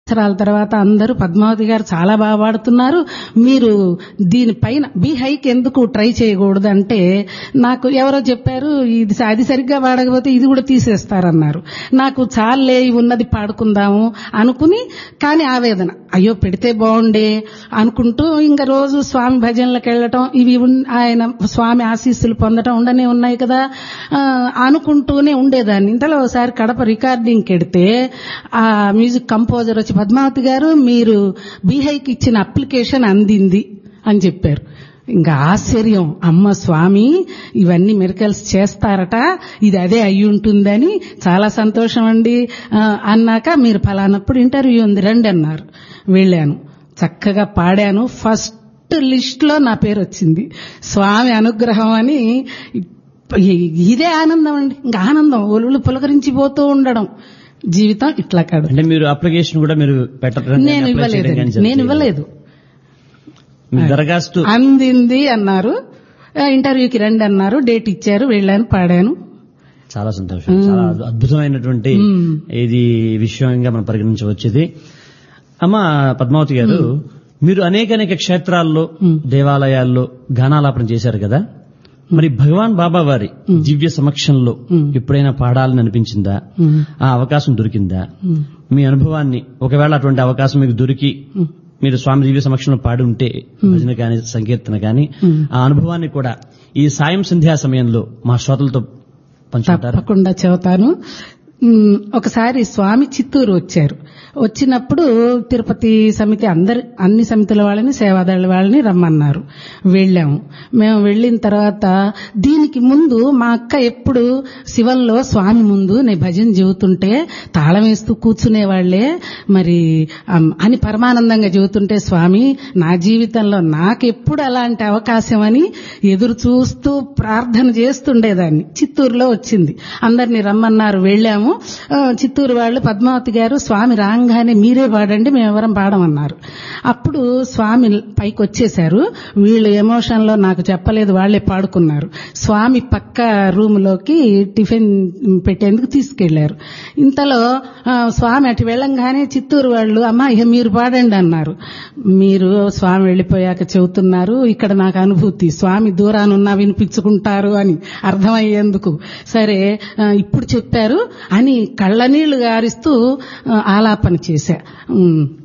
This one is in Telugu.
సంవత్సరాల తర్వాత అందరూ పద్మావతి గారు చాలా బాగా పాడుతున్నారు మీరు దీనిపైన బీ హైక్ ఎందుకు ట్రై చేయకూడదు అంటే నాకు ఎవరో చెప్పారు ఇది అది సరిగ్గా పాడకపోతే ఇది కూడా తీసేస్తారన్నారు నాకు చాలే ఇవి ఉన్నది పాడుకుందాము అనుకుని కానీ ఆవేదన అయ్యో పెడితే బాగుండే అనుకుంటూ ఇంకా రోజు స్వామి భజనలకు వెళ్ళటం ఇవి ఉన్- ఆయన స్వామి ఆశీస్సులు పొందటం ఉండనే ఉన్నాయి కదా ఆ, అనుకుంటూనే ఉండేదాన్ని ఇంతలో ఒకసారి కడప రికార్డింగ్కి వెడితే ఆ మ్యూజిక్ కంపోజర్ వచ్చి పద్మావతి గారు మీరు బీహైకి ఇచ్చిన అప్లికేషన్ అందింది అని చెప్పారు ఇంకా ఆశ్చర్యం అమ్మ స్వామి ఇవన్నీ మెరికల్స్ చేస్తారట ఇది అదే అయి ఉంటుందని చాలా సంతోషం అండి ఆ, అన్నాక మీరు ఫలానప్పుడు ఇంటర్వ్యూ ఉంది రండి అన్నారు వెళ్ళాను చక్కగా పాడాను ఫస్ట్ లిస్ట్ లో నా పేరు వచ్చింది స్వామి అనుగ్రహం అని ఇ- ఇదే ఆనందం అండి ఇంకా ఆనందం ఒలువులు పులకరించిపోతూ ఉండడం జీవితం ఇట్లా కాదు అంటే మీరు అప్లికేషన్ కూడా మీరు పెట్టడం నేను ఇవ్వలేదు నేను ఇవ్వలేదు మీ దరఖాస్తు అందింది అన్నారు ఆ, ఇంటర్వ్యూకి రండి అన్నారు డేట్ ఇచ్చారు వెళ్ళాను పాడాను చాలా సంతోషం చాలా అద్భుతమైనటువంటి మ్మ్. ఇది విషయంగా మనం పరిగణించవచ్చేది అమ్మ పద్మావతి గారు మీరు అనేక అనేక క్షేత్రాల్లో దేవాలయాల్లో గానాలాపన చేశారు కదా మరి భగవాన్ బాబా వారి దివ్య సమక్షంలో ఎప్పుడైనా పాడాలని అనిపించిందా మ్మ్. ఆ అవకాశం దొరికిందా మ్మ్. మీ అనుభవాన్ని ఒకవేళ అటువంటి అవకాశం మీకు దొరికి మీరు స్వామి దివ్య సమక్షంలో పాడి ఉంటే భజన కానీ సంకీర్తన కానీ ఆ అనుభవాన్ని కూడా ఈ సాయం సంధ్యా సమయంలో మా శ్రోతలతో పంచుకుంటారు తప్పకుండా చెబుతాను ఉమ్, ఒకసారి స్వామి చిత్తూరు వచ్చారు వచ్చినప్పుడు తిరుపతి సమితి అందరి అన్ని సమితుల వాళ్ళని సేవాదళ వాళ్ళని రమ్మన్నారు వెళ్ళాము మేము వెళ్ళిన తర్వాత దీనికి ముందు మా అక్క ఎప్పుడు శివంలో స్వామి ముందు నేను భజన చెబుతుంటే తాళం వేస్తూ కూర్చునేవాళ్లే మరి అమ్, అని పరమానందంగా చెబుతుంటే స్వామి నా జీవితంలో నాకెప్పుడు అలాంటి అవకాశం అని ఎదురు చూస్తూ ప్రార్థన చేస్తుండేదాన్ని చిత్తూరులో వచ్చింది అందరినీ రమ్మన్నారు వెళ్ళాము ఆ, చిత్తూరు వాళ్ళు పద్మావతి గారు స్వామి రాగానే మీరే పాడండి మేము ఎవరం పాడమన్నారు అప్పుడు స్వామి పైకి వచ్చేశారు వీళ్ళు ఎమోషన్ లో నాకు చెప్పలేదు వాళ్లే పాడుకున్నారు స్వామి పక్క రూమ్ లోకి టిఫిన్ పెట్టేందుకు తీసుకెళ్లారు ఇంతలో ఆ, స్వామి అటు వెళ్ళంగానే చిత్తూరు వాళ్ళు అమ్మా ఇక మీరు పాడండి అన్నారు మీరు స్వామి వెళ్ళిపోయాక చెబుతున్నారు ఇక్కడ నాకు అనుభూతి స్వామి దూరానున్నా వినిపించుకుంటారు అని అర్థమయ్యేందుకు సరే ఆ, ఇప్పుడు చెప్పారు అని కళ్ళనీళ్లు గారిస్తూ ఆ, ఆలాపన చేశా ఉమ్,